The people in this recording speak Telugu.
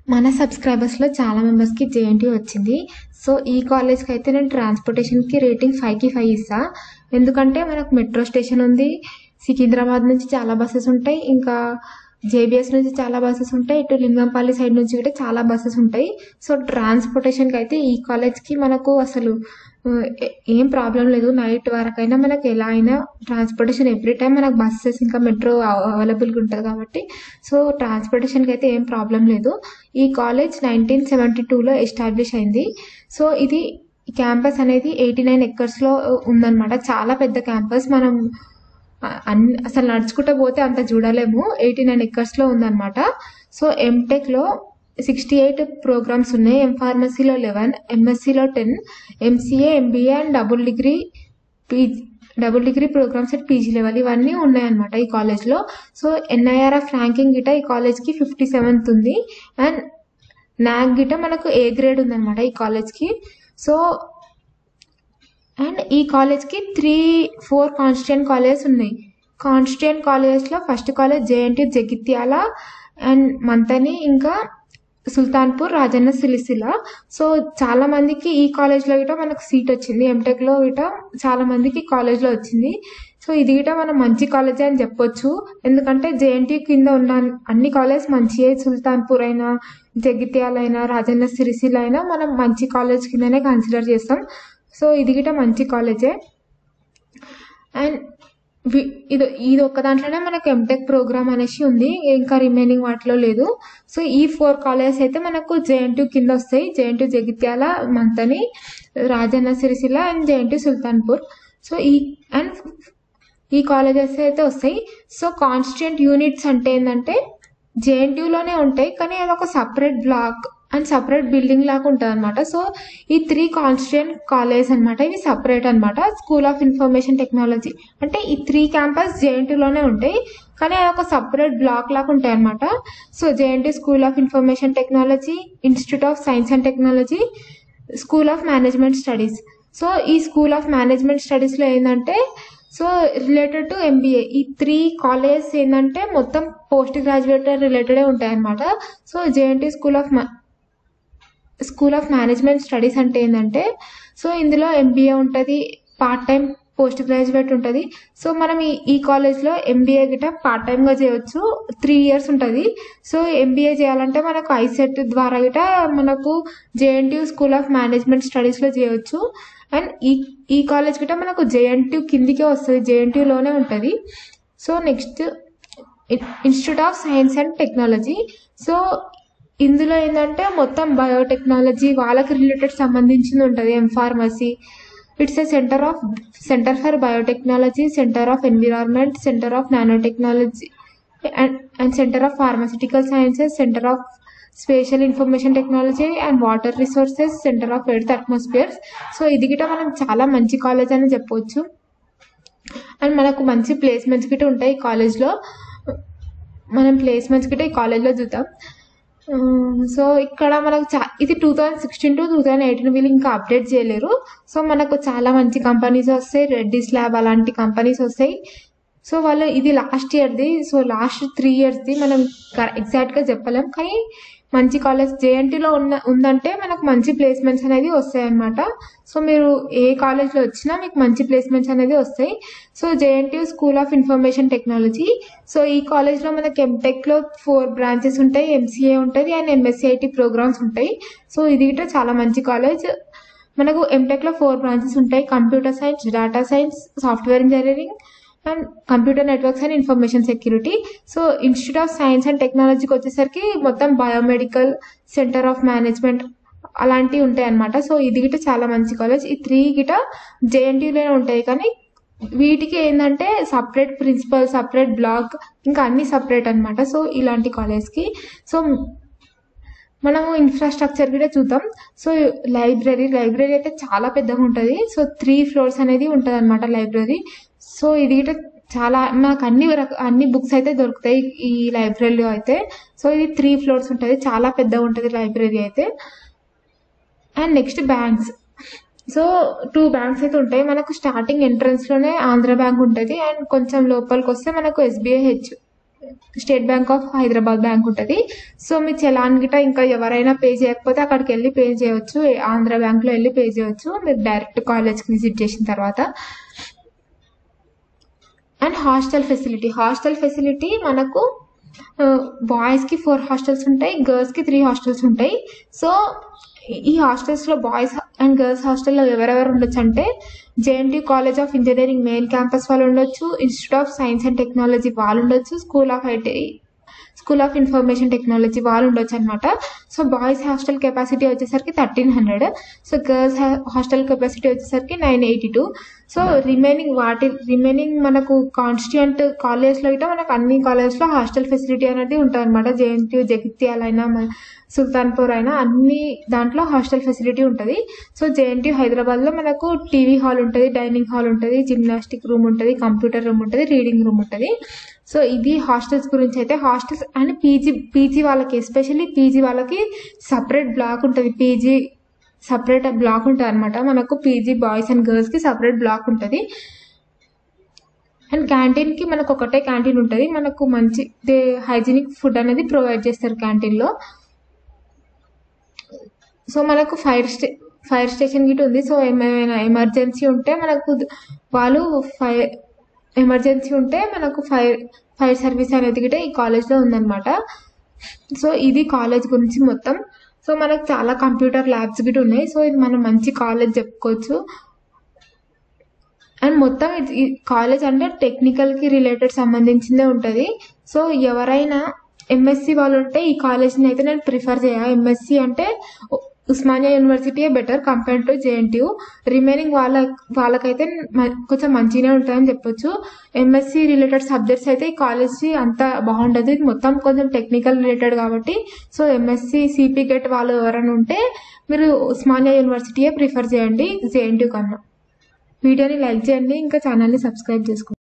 మన సబ్స్క్రైబర్స్లో చాలా మెంబర్స్కి జేఎన్టీ వచ్చింది సో ఈ కాలేజ్కి అయితే నేను ట్రాన్స్పోర్టేషన్కి రేటింగ్ ఫైవ్కి ఫైవ్ ఇస్తా ఎందుకంటే మనకు మెట్రో స్టేషన్ ఉంది సికింద్రాబాద్ నుంచి చాలా బస్సెస్ ఉంటాయి ఇంకా జేబీఎస్ నుంచి చాలా బస్సెస్ ఉంటాయి ఇటు లింగంపల్లి సైడ్ నుంచి కూడా చాలా బస్సెస్ ఉంటాయి సో ట్రాన్స్పోర్టేషన్కి అయితే ఈ కాలేజ్కి మనకు అసలు ఆ, ఏ- ఏం ప్రాబ్లం లేదు నైట్ వరకైనా మనకు ఎలా అయినా ట్రాన్స్పోర్టేషన్ ఎవ్రీ టైం మనకు బస్సెస్ ఇంకా మెట్రో అవైలబుల్గా ఉంటుంది కాబట్టి సో ట్రాన్స్పోర్టేషన్కి అయితే ఏం ప్రాబ్లం లేదు ఈ కాలేజ్ నైన్టీన్ సెవెంటీ టూలో ఎస్టాబ్లిష్ అయింది సో ఇది క్యాంపస్ అనేది ఎయిటీ నైన్ ఎక్కర్స్లో ఉందన్నమాట చాలా పెద్ద క్యాంపస్ మనం అ- అన్ని అసలు నడుచుకుంటూ పోతే అంత చూడలేము ఎయిటీ నైన్ ఎక్కర్స్లో ఉందన్నమాట సో ఎంటెక్లో సిక్స్టీ ఎయిట్ ప్రోగ్రామ్స్ ఉన్నాయి ఎం ఫార్మసీలో లెవెన్ ఎంఎస్సీలో ten MCA MBA and double degree PG double degree programs at PG level ఇవన్నీ ఉన్నాయన్నమాట ఈ కాలేజ్లో సో ఎన్ఐఆర్ఎఫ్ ర్యాంకింగ్ గిట ఈ కాలేజ్కి ఫిఫ్టీ సెవెంత్ ఉంది అండ్ నాక్ గిట మనకు ఏ గ్రేడ్ ఉందన్నమాట ఈ కాలేజ్కి సో అండ్ ఈ కాలేజ్కి త్రీ ఫోర్ కాన్స్టిట్యూంట్ కాలేజెస్ ఉన్నాయి కాన్స్టిట్యూంట్ కాలేజెస్లో first college JNT Jagtial and Manthani ఇంకా సుల్తాన్పూర్ రాజన్న సిరిసిల్ల సో చాలా మందికి ఈ కాలేజ్లో గిట మనకు సీట్ వచ్చింది ఎంటెక్లో గిట చాలా మందికి కాలేజ్లో వచ్చింది సో ఇది గిట మనం మంచి కాలేజ్ అని చెప్పొచ్చు ఎందుకంటే జేఎన్టీ కింద ఉన్న అన్ని కాలేజ్ మంచియే సుల్తాన్పూర్ అయినా జగిత్యాల అయినా రాజన్న సిరిసిల్ల అయినా మనం మంచి కాలేజ్ కిందనే కన్సిడర్ చేస్తాం సో ఇది గిట మంచి కాలేజే అండ్ వి- ఇది ఇది ఒక్క దాంట్లోనే మనకు ఎంటెక్ ప్రోగ్రామ్ అనేసి ఉంది ఇంకా రిమైనింగ్ వాటిలో లేదు సో ఈ ఫోర్ కాలేజెస్ అయితే మనకు జేఎన్టీ కింద వస్తాయి JNT Jagtial Manthani Rajanna Sircilla and JNT Sultanpur so ఈ అండ్ ఈ కాలేజెస్ అయితే వస్తాయి సో కాన్స్టిట్యూంట్ యూనిట్స్ అంటే ఏంటంటే జేఎన్టీయూలోనే ఉంటాయి కానీ అది ఒక separate block and separate building లాగా ఉంటుంది అనమాట సో ఈ త్రీ కాన్స్టిట్యూంట్ కాలేజ్ అనమాట ఇవి సపరేట్ అనమాట స్కూల్ ఆఫ్ ఇన్ఫర్మేషన్ టెక్నాలజీ అంటే ఈ త్రీ క్యాంపస్ జేఎన్టీలోనే ఉంటాయి కానీ అది ఒక సపరేట్ బ్లాక్ లాగా ఉంటాయి అనమాట so JNT school of information technology institute of science and technology school of management studies so ఈ స్కూల్ ఆఫ్ మేనేజ్మెంట్ స్టడీస్లో ఏంటంటే సో రిలేటెడ్ టు ఎంబీఏ ఈ త్రీ కాలేజెస్ ఏంటంటే మొత్తం పోస్ట్ గ్రాడ్యుయేట్ రిలేటెడే ఉంటాయి అనమాట so JNT school of school of management studies అంటే ఏంటంటే సో ఇందులో ఎంబీఏ ఉంటుంది పార్ట్ టైం పోస్ట్ గ్రాడ్యుయేట్ ఉంటుంది సో మనం ఈ ఈ కాలేజ్లో ఎంబీఏ గిట పార్ట్ టైంగా చేయొచ్చు త్రీ ఇయర్స్ ఉంటుంది సో ఎంబీఏ చేయాలంటే మనకు ఐసెట్ ద్వారా గిట మనకు జేఎన్టీ స్కూల్ ఆఫ్ మేనేజ్మెంట్ స్టడీస్లో చేయొచ్చు అండ్ ఈ ఈ కాలేజ్ గిట మనకు జేఎన్టీ కిందికే వస్తుంది జేఎన్టీలోనే ఉంటుంది so next institute of science and technology so ఇందులో ఏంటంటే మొత్తం బయోటెక్నాలజీ వాళ్ళకి రిలేటెడ్ సంబంధించింది ఉంటుంది M pharmacy it's a centre of centre for biotechnology centre of environment centre of nano technology and and centre of pharmaceutical sciences centre of spatial information technology and water resources centre of earth atmospheres so ఇది గిట మనం చాలా మంచి కాలేజ్ అని చెప్పవచ్చు అండ్ మనకు మంచి ప్లేస్మెంట్స్ గిట్ట ఉంటాయి ఈ కాలేజ్లో మనం ప్లేస్మెంట్స్ గిట్ట ఈ కాలేజ్లో చూద్దాం సో ఇక్కడ మనకు చా ఇది two thousand sixteen to two thousand eighteen వీళ్ళు ఇంకా అప్డేట్ చేయలేరు సో మనకు చాలా మంచి కంపెనీస్ వస్తాయి రెడ్డిస్ ల్యాబ్ అలాంటి కంపెనీస్ వస్తాయి సో వాళ్ళు ఇది లాస్ట్ ఇయర్ది సో లాస్ట్ త్రీ ఇయర్స్ది మనం ఎగ్జాక్ట్గా చెప్పలేం కానీ మంచి కాలేజ్ జేఎన్టీలో ఉన్న ఉందంటే మనకు మంచి ప్లేస్మెంట్స్ అనేది వస్తాయి అన్నమాట సో మీరు ఏ కాలేజ్లో వచ్చినా మీకు మంచి ప్లేస్మెంట్స్ అనేది వస్తాయి so JNT school of information technology so ఈ కాలేజ్లో మనకి ఎంటెక్లో ఫోర్ బ్రాంచెస్ ఉంటాయి ఎంసీఏ ఉంటుంది అండ్ ఎంఎస్సిఐటి ప్రోగ్రామ్స్ ఉంటాయి సో ఇది గిట్ట చాలా మంచి కాలేజ్ మనకు ఎంటెక్లో ఫోర్ బ్రాంచెస్ ఉంటాయి computer science data science software engineering and computer networks and information security so institute of science and టెక్నాలజీకి వచ్చేసరికి మొత్తం బయోమెడికల్ సెంటర్ ఆఫ్ మేనేజ్మెంట్ అలాంటివి ఉంటాయి అన్నమాట సో ఇది గిట చాలా మంచి కాలేజ్ ఈ త్రీ గిట జేఎన్టీలోనే ఉంటాయి కానీ వీటికి ఏంటంటే సపరేట్ ప్రిన్సిపల్ సపరేట్ బ్లాక్ ఇంకా అన్ని సపరేట్ అన్నమాట సో ఇలాంటి కాలేజ్కి సో మనము ఇన్ఫ్రాస్ట్రక్చర్ కూడా చూద్దాం సో లైబ్రరీ లైబ్రరీ అయితే చాలా పెద్దగా ఉంటుంది సో త్రీ ఫ్లోర్స్ అనేది ఉంటుంది అనమాట లైబ్రరీ సో ఇది గిట్ట చాలా మనకు అన్ని రక- అన్ని బుక్స్ అయితే దొరుకుతాయి ఈ లైబ్రరీలో అయితే సో ఇది త్రీ ఫ్లోర్స్ ఉంటుంది చాలా పెద్దగా ఉంటుంది లైబ్రరీ అయితే and next banks so two banks అయితే ఉంటాయి మనకు స్టార్టింగ్ ఎంట్రన్స్ లోనే ఆంధ్ర బ్యాంక్ ఉంటుంది అండ్ కొంచెం లోపలికి వస్తే మనకు SBI H state bank of Hyderabad bank ఉంటుంది సో మీ చలాన్ గిట ఇంకా ఎవరైనా పే చేయకపోతే అక్కడికి వెళ్ళి పే చేయవచ్చు ఆంధ్ర బ్యాంక్లో వెళ్ళి పే చేయవచ్చు మీరు డైరెక్ట్ కాలేజ్కి విజిట్ చేసిన తర్వాత and hostel facility hostel facility మనకు బాయ్స్కి ఫోర్ హాస్టల్స్ ఉంటాయి గర్ల్స్కి త్రీ హాస్టల్స్ ఉంటాయి సో ఈ హాస్టల్స్లో బాయ్స్ అండ్ గర్ల్స్ హాస్టల్లో ఎవరెవరు ఉండొచ్చు అంటే JNT college of engineering main campus వాళ్ళు ఉండొచ్చు institute of science and technology వాళ్ళు ఉండొచ్చు school of IT school of information technology వాళ్ళు ఉండొచ్చు అనమాట సో బాయ్స్ హాస్టల్ కెపాసిటీ వచ్చేసరికి thirteen hundred so girls hostel capacity వచ్చేసరికి nine eighty two so remaining వాటి రిమైనింగ్ మనకు కాన్స్టిట్యూంట్ కాలేజ్లో అయితే మనకు అన్ని కాలేజ్లో హాస్టల్ ఫెసిలిటీ అనేది ఉంటుంది అనమాట జేఎన్టీ జగిత్యాల అయినా మన సుల్తాన్పూర్ అయినా అన్ని దాంట్లో హాస్టల్ ఫెసిలిటీ ఉంటుంది సో జేఎన్టీ హైదరాబాద్లో మనకు టీవీ హాల్ ఉంటుంది డైనింగ్ హాల్ ఉంటుంది జిమ్నాస్టిక్ రూమ్ ఉంటుంది కంప్యూటర్ రూమ్ ఉంటుంది రీడింగ్ రూమ్ ఉంటుంది సో ఇది హాస్టల్స్ గురించి అయితే హాస్టల్స్ అండ్ పీజీ పీజీ వాళ్ళకి ఎస్పెషల్లీ పీజీ వాళ్ళకి సపరేట్ బ్లాక్ ఉంటుంది పీజీ సపరేట్ బ్లాక్ ఉంటుంది అనమాట మనకు పీజీ బాయ్స్ అండ్ గర్ల్స్కి సపరేట్ బ్లాక్ ఉంటుంది అండ్ క్యాంటీన్కి మనకు ఒకటే క్యాంటీన్ ఉంటుంది మనకు మంచి హైజీనిక్ ఫుడ్ అనేది ప్రొవైడ్ చేస్తారు క్యాంటీన్లో సో మనకు ఫైర్ స్టే ఫైర్ స్టేషన్ గిట్ ఉంది సో ఏమైనా ఎమర్జెన్సీ ఉంటే మనకు వాళ్ళు ఫైర్ ఎమర్జెన్సీ ఉంటే మనకు ఫైర్ ఫైర్ సర్వీస్ అనేది గిట్ట ఈ కాలేజ్లో ఉందన్నమాట సో ఇది కాలేజ్ గురించి మొత్తం సో మనకు చాలా కంప్యూటర్ ల్యాబ్స్ గిట్ట ఉన్నాయి సో ఇది మనం మంచి కాలేజ్ చెప్పుకోవచ్చు అండ్ మొత్తం ఇది కాలేజ్ అంటే టెక్నికల్కి రిలేటెడ్ సంబంధించిందే ఉంటుంది సో ఎవరైనా ఎంఎస్సి వాళ్ళు ఉంటే ఈ కాలేజ్ని అయితే నేను ప్రిఫర్ చేయ ఎంఎస్సి అంటే ఉస్మానియా యూనివర్సిటీయే better compare to JNTU remaining వాళ్ళ వాళ్ళకైతే కొంచెం మంచిగానే ఉంటుందని చెప్పొచ్చు ఎంఎస్సి రిలేటెడ్ సబ్జెక్ట్స్ అయితే ఈ కాలేజ్ అంత బాగుండదు ఇది మొత్తం కొంచెం టెక్నికల్ రిలేటెడ్ కాబట్టి సో ఎంఎస్సి సిపి గెట్ వాళ్ళు ఎవరైనా ఉంటే మీరు ఉస్మానియా యూనివర్సిటీయే ప్రిఫర్ చేయండి జేఎన్టీయూ కన్నా వీడియోని లైక్ చేయండి ఇంకా ఛానల్ని సబ్స్క్రైబ్ చేసుకోండి